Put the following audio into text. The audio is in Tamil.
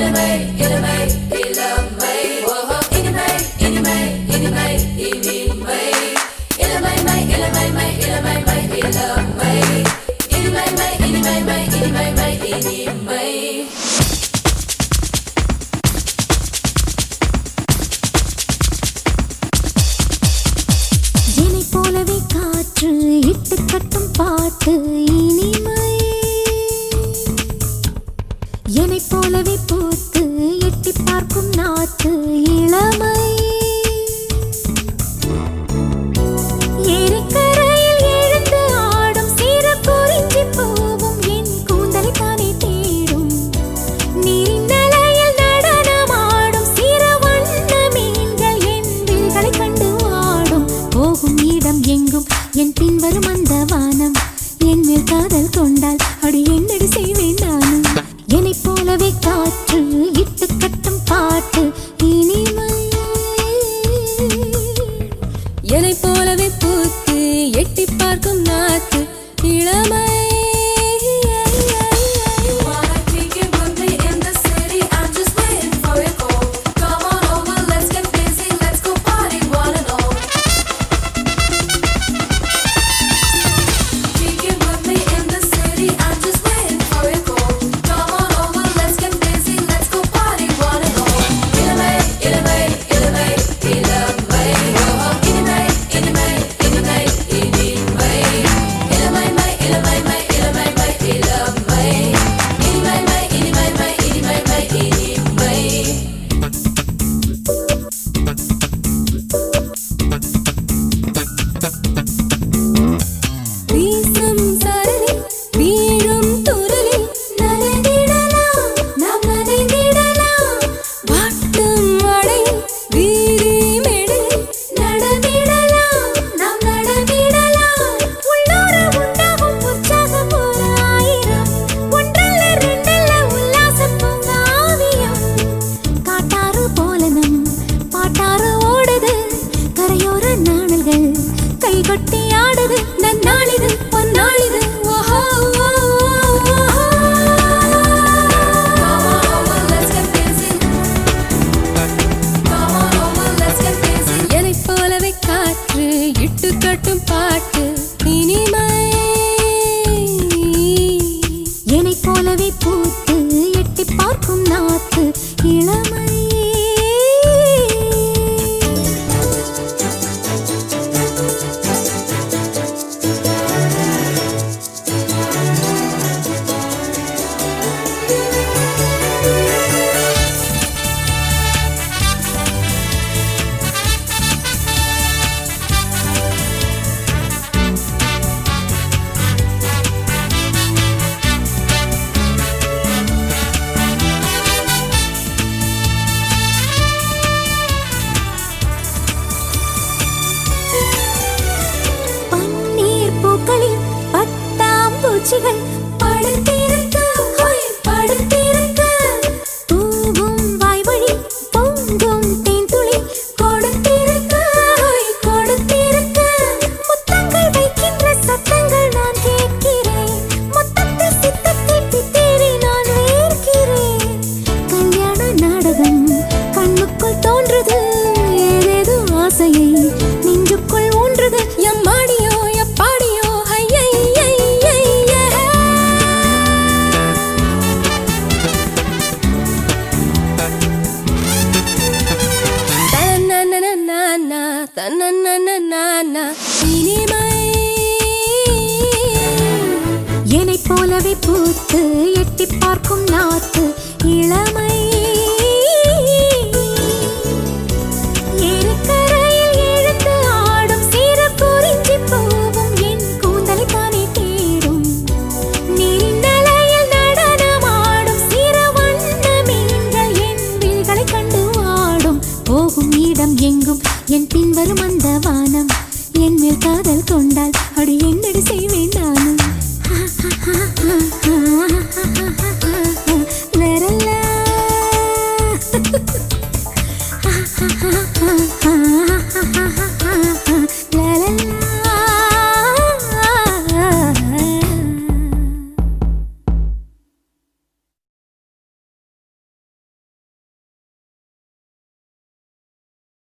இளமை இளமை இளமை ஓஹோ இனிமை இனிமை இனிமை இனிமை இளமை மை இளமை மை இளமை மை இளமை இனிமை மை இனிமை மை இனிமை மை இனிமை என்னை போலவே காற்று இட்டு கட்டும் பாட்டு இனிமை என்னை போலவே பூத்து எட்டி பார்க்கும் நாத்து இளமை ஏரிக்கரையில் எழுந்து ஆடும் சிற குறிஞ்சி பூவும் என் கூந்தலை தானே தேடும் நீரின் நிலையில் நடனமாடும் சிற வண்ண மீன்கள் என் விழிகளை கண்டு ஆடும் போகும் இடம் எங்கும் என் பின்வரும் அந்த வானம் என் மேல் காதல் கொண்டால் அடி என்னடி செய்வேன் நானும் என்னைப் போலவே காற்று இட்டு கட்டும் பாட்டு இனிமை என்னை போலவே பூத்து எட்டி பார்க்கும் நாத்து இளமை இளமை இளமை இளமை இளமை ஓஹோ இனிமை இனிமை இனிமை இனிமை இளமை மை இளமை மை இளமை மை இளமை இனிமை மை இனிமை மை இனிமை மை இனிமை வீசும் சரலில் வீழும் துரலில் நனைந்திடலாம் நாம் நனைந்திடலாம் வாட்டும் மழையில் வீதி மேடையில் நடந்திடலாம் நாம் நடந்திடலாம் உள்ளூர உண்டாகும் உற்சாகம் ஒரு ஆயிரம் ஒன்றல்ல ரெண்டல்ல உல்லாசம் பூங்காவியம் காட்டாறு போல நம் பாட்டாறு ஓடுது கரையோர நாணல்கள் கைகொட்டி ஆடுது நன்னாளிது பொன்னாளிது ஓஹோ என்னைப் போலவே காற்று இட்டு கட்டும் பாட்டு இனிமை என்னைப் போலவே பூத்து எட்டி பார்க்கும் நாத்து இளமை பன்னீர் பூக்களில் பட்டாம்பூச்சிகள் படுத்திருக்க ஹோய், படுத்திருக்க தூவும் வாய்வழி பொங்கும் தேன்துளி கொடுத்திருக்க ஹோய், கொடுத்திருக்க முத்தங்கள் வைக்கின்ற சத்தங்கள் நான் கேட்கிறேன் முத்தத்தில் சித்தத்தில் தித்தேறி நான் வேர்க்கிறேன் கல்யாண நாடகம் கண்ணுக்குள் தோன்றுது ஏதேதோ ஆசையை நெஞ்சுக்குள் ஊன்றுது எம்மாடியோ எப்பாடியோ ஐயையையையே. தனனனனனா, தனனனனனா, இனிமை என்னைப் போலவே பூத்து எட்டி பார்க்கும் நாத்து இளமை ஏரிக்கரையில் எழுந்து ஆடும் சிறு குறிஞ்சி பூவும் என் கூந்தலை தானே தேடும் நீரின் நிலையில் நடனமாடும் சிறு வண்ண மீன்கள் என் விழிகளை கண்டு ஆடும் போகும் இடம் எங்கும் என் பின்வரும் அந்த வானம் என் மேல் காதல் கொண்டால் அடி என்னடி செய்வேன் நானும்